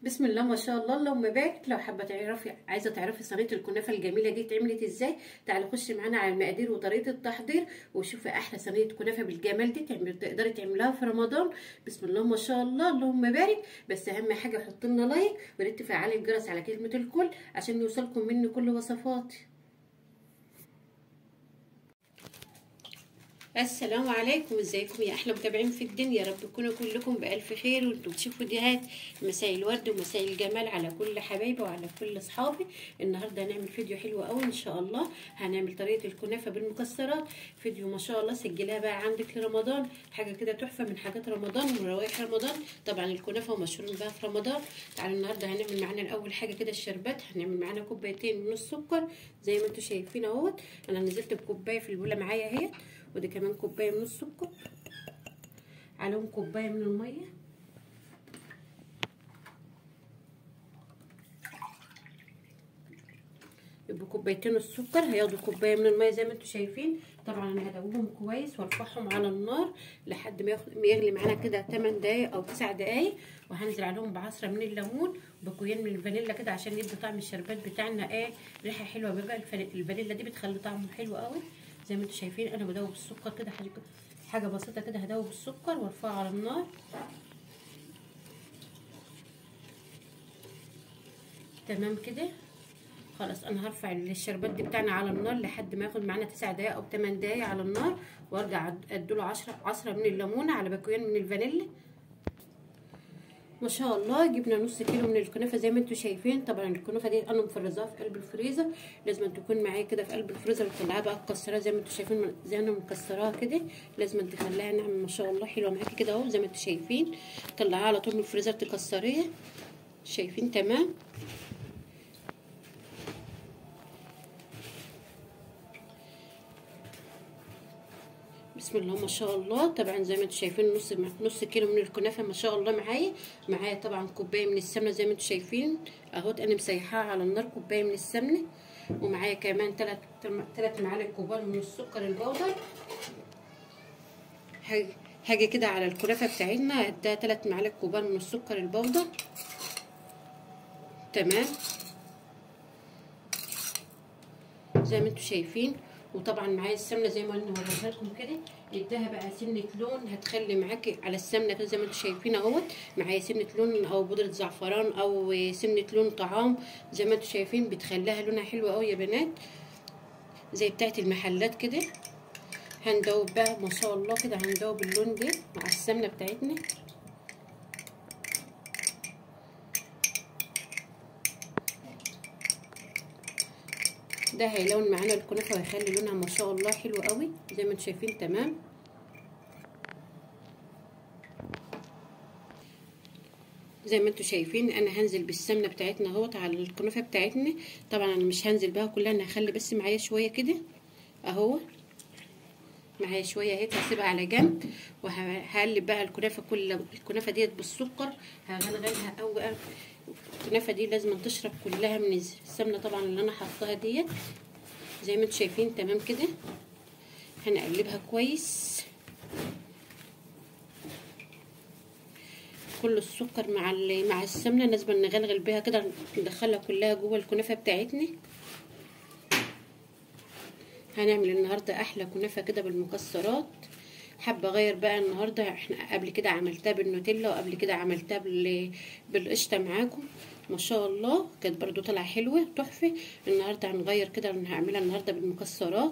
بسم الله ما شاء الله اللهم بارك لو حابه تعرفي عايزه تعرفي صينيه الكنافه الجميله دي اتعملت ازاي تعالي خشي معانا على المقادير وطريقه التحضير وشوفي احلى صينيه كنافه بالجمال دي تعمل تقدري تعمليها في رمضان بسم الله ما شاء الله اللهم بارك بس اهم حاجه حطي لنا لايك وريت تفعلي الجرس على كلمه الكل عشان يوصلكم مني كل وصفاتي السلام عليكم ازيكم يا احلى متابعين في الدنيا يا رب تكونوا كلكم بالف خير وانتم بتشوفوا فيديوهات مساء الورد ومساء الجمال على كل حبايبي وعلى كل اصحابي النهارده هنعمل فيديو حلو قوي ان شاء الله هنعمل طريقه الكنافه بالمكسرات فيديو ما شاء الله سجلها بقى عندك لرمضان حاجه كده تحفه من حاجات رمضان وروائح رمضان طبعا الكنافه مشهور بقى في رمضان تعالوا النهارده هنعمل معانا الاول حاجه كده الشربات هنعمل معانا كوبايتين من السكر زي ما انتم شايفين اهوت انا نزلت بكوبايه في البوله معايا اهي ودي كمان كوبايه من السكر عليهم كوبايه من الميه يبقوا كوبايتين السكر هياخدوا كوبايه من الميه زي ما انتم شايفين طبعا انا هدوبهم كويس وارفعهم على النار لحد ما يغلي معانا كده 8 دقايق او 9 دقايق وهنزل عليهم بعصره من الليمون وبكويين من الفانيلا كده عشان يدي طعم الشربات بتاعنا ايه ريحه حلوه بقى الفانيلا دي بتخلي طعمه حلو قوي زي ما انتم شايفين انا بدوب السكر كده حاجه حاجه بسيطه كده هدوب السكر وارفعه على النار تمام كده خلاص انا هرفع الشربات دي بتاعنا على النار لحد ما ياخد معانا 9 دقايق او 8 دقايق على النار وارجع اديله 10 عصره من الليمونه على باكوين من الفانيلا ما شاء الله جبنا نص كيلو من الكنافه زي ما انتم شايفين طبعا الكنافه دي انا مفرزاها في قلب الفريزر لازم تكون معايا كده في قلب الفريزر وتطلعها بقى تكسرها زي ما انتم شايفين زي انا مكسراها كده لازم تخليها ناعمه ما شاء الله حلوه معاكي كده اهو زي ما انتم شايفين طلعها على طول من الفريزر تكسريها شايفين تمام بسم الله ما شاء الله طبعا زي ما انتم شايفين نص نص كيلو من الكنافه ما شاء الله معايا معايا طبعا كوبايه من السمنه زي ما انتم شايفين اهوت انا مسيحاها على النار كوبايه من السمنه ومعايا كمان ثلاث ثلاث معالق كبار من السكر البودر هاجي كده على الكنافه بتاعتنا اديها ثلاث معالق كبار من السكر البودر تمام زي ما انتم شايفين وطبعا معايا السمنه زي ما قلنا وريتها لكم كده اداها بقى سنه لون هتخلي معاكي على السمنه كده زي ما انتم شايفين اهوت معايا سنه لون او بودره زعفران او سنه لون طعام زي ما انتم شايفين بتخليها لونها حلو قوي يا بنات زي بتاعه المحلات كده هندوب بقى ما شاء الله كده هندوب اللون ده مع السمنه بتاعتنا ده هيلون معانا الكنافه وهيخلي لونها ما شاء الله حلو قوي زي ما انتم شايفين تمام زي ما انتم شايفين انا هنزل بالسمنه بتاعتنا اهوت على الكنافه بتاعتنا طبعا انا مش هنزل بها كلها انا هخلي بس معايا شويه كده اهو معايا شويه هيك هسيبها على جنب وهقلب بقى الكنافه كل الكنافه ديت بالسكر هغلغلها قوي الكنافه دي لازم تشرب كلها من السمنه طبعا اللي انا حطاها ديت زي ما انتم شايفين تمام كده هنقلبها كويس كل السكر مع مع السمنه لازم نغلغل بيها كده ندخلها كلها جوه الكنافه بتاعتنا هنعمل النهارده احلى كنافه كده بالمكسرات حابه اغير بقى النهارده احنا قبل كده عملتها بالنوتيلا وقبل كده عملتها بالقشطه معاكم ما شاء الله كانت برضو طالعه حلوه تحفه النهارده هنغير كده هعملها النهارده بالمكسرات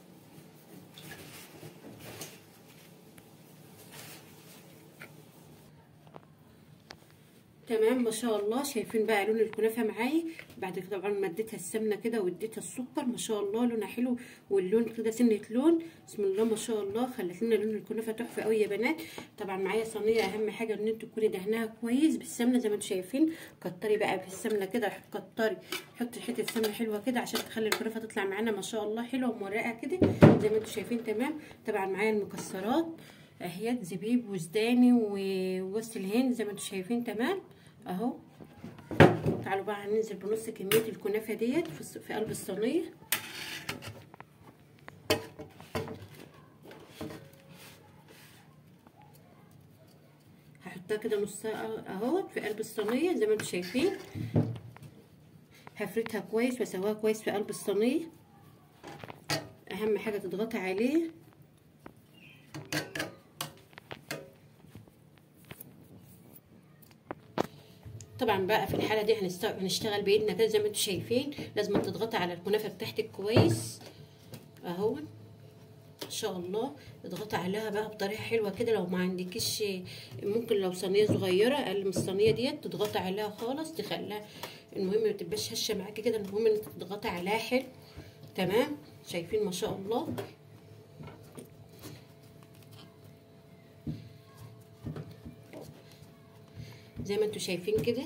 تمام ما شاء الله شايفين بقى لون الكنافه معايا بعد كده طبعا ما اديتها السمنه كده واديتها السكر ما شاء الله لونها حلو واللون كده سنه لون بسم الله ما شاء الله خلت لنا لون الكنافه تحفه قوي يا بنات طبعا معايا صينيه اهم حاجه ان انتوا تكوني دهناها كويس بالسمنه زي ما انتوا شايفين كتري بقى في السمنه كده كتري حطي حته سمنه حلوه كده عشان تخلي الكنافه تطلع معانا ما شاء الله حلوه ومورقه كده زي ما انتوا شايفين تمام طبعا معايا المكسرات اهيت زبيب وزداني ووسط الهند زي ما انتوا شايفين تمام اهو تعالوا بقى هننزل بنص كميه الكنافه ديت في قلب الصينيه هحطها كده نصها اهو في قلب الصينيه زي ما انتم شايفين هفردها كويس واسويها كويس في قلب الصينيه اهم حاجه تضغطي عليه طبعا بقى في الحاله دي هنشتغل بايدنا كده زي ما انتم شايفين لازم تضغطي على الكنافه بتاعتك كويس اهو ان شاء الله اضغطي عليها بقى بطريقه حلوه كده لو ما عندكيش ممكن لو صينيه صغيره اقل من الصينيه ديت تضغطي عليها خالص تخليها المهم ما تبقاش هشه معاكي كده المهم انك تضغطي عليها حلو تمام شايفين ما شاء الله زي ما انتم شايفين كده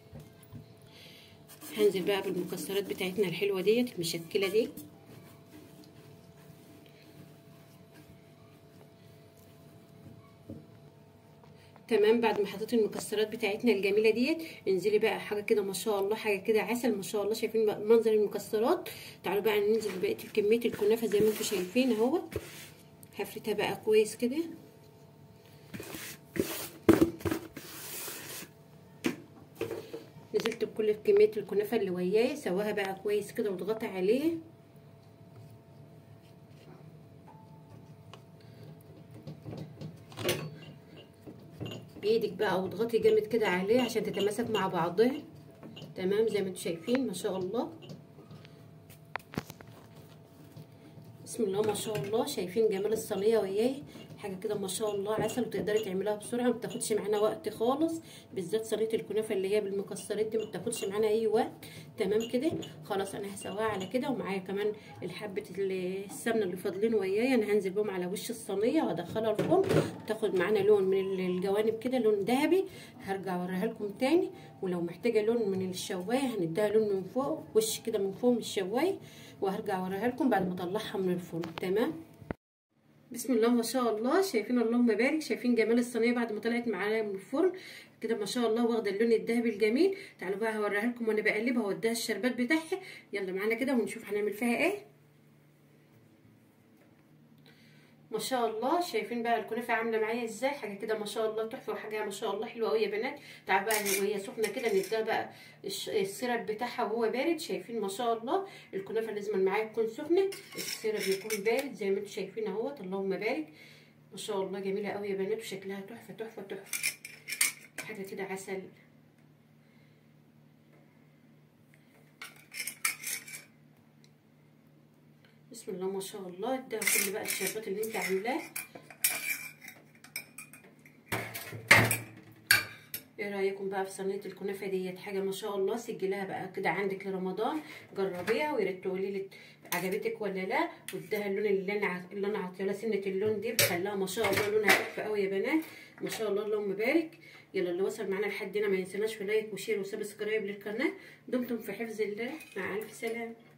هنزل بقى بالمكسرات بتاعتنا الحلوه ديت المشكله دي تمام بعد ما حطيت المكسرات بتاعتنا الجميله ديت انزلي بقى حاجه كده ما شاء الله حاجه كده عسل ما شاء الله شايفين بقى منظر المكسرات تعالوا بقى ننزل بقيه كميه الكنافه زي ما انتم شايفين اهو هفردها بقى كويس كده نزلت بكل كميه الكنافه اللي وياي سواها بقى كويس كده واضغطي عليه بايدك بقى واضغطي جامد كده عليه عشان تتماسك مع بعضها تمام زي ما انتم شايفين ما شاء الله بسم الله ما شاء الله شايفين جمال الصينيه وياي حاجه كده ما شاء الله عسل وتقدري تعمليها بسرعه ما بتاخدش معانا وقت خالص بالذات صينيه الكنافه اللي هي بالمكسرات دي ما بتاخدش معانا اي وقت تمام كده خلاص انا هسويها على كده ومعايا كمان الحبه السمنه اللي فاضلين وياي انا هنزل بهم على وش الصينيه وادخلها الفرن تاخد معانا لون من الجوانب كده لون ذهبي هرجع اوريها لكم تاني ولو محتاجه لون من الشوايه هنديها لون من فوق وش كده من فوق من الشوايه وهرجع اوريها لكم بعد ما اطلعها من الفرن تمام بسم الله ما شاء الله شايفين اللهم بارك شايفين جمال الصينيه بعد ما طلعت معايا من الفرن كده ما شاء الله واخده اللون الذهبي الجميل تعالوا بقى هوريها لكم وانا بقلبها واديها الشربات بتاعها يلا معانا كده ونشوف هنعمل فيها ايه ما شاء الله شايفين بقى الكنافه عامله معايا ازاي حاجه كده ما شاء الله تحفه وحاجه ما شاء الله حلوه قوي يا بنات تعالوا بقى وهي سخنه كده نديها بقى السيرب بتاعها وهو بارد شايفين ما شاء الله الكنافه لازم معايا تكون سخنه السيرب يكون بارد زي ما انتم شايفين اهوت اللهم بارك ما شاء الله جميله قوي يا بنات وشكلها تحفه تحفه تحفه حاجه كده عسل بسم الله ما شاء الله ده كل بقى الشربات اللي انت عاملاه ايه رايكم بقى في صينيه الكنافه ديت حاجه ما شاء الله سجلها بقى كده عندك لرمضان جربيها ويا ريت تقولي لي عجبتك ولا لا واديها اللون اللي انا اللي انا عاطيه سنه اللون دي بتخليها ما شاء الله لونها تحفه قوي يا بنات ما شاء الله اللهم بارك يلا اللي وصل معانا لحد هنا ما ينسناش في لايك وشير وسبسكرايب للقناه دمتم في حفظ الله مع الف سلامه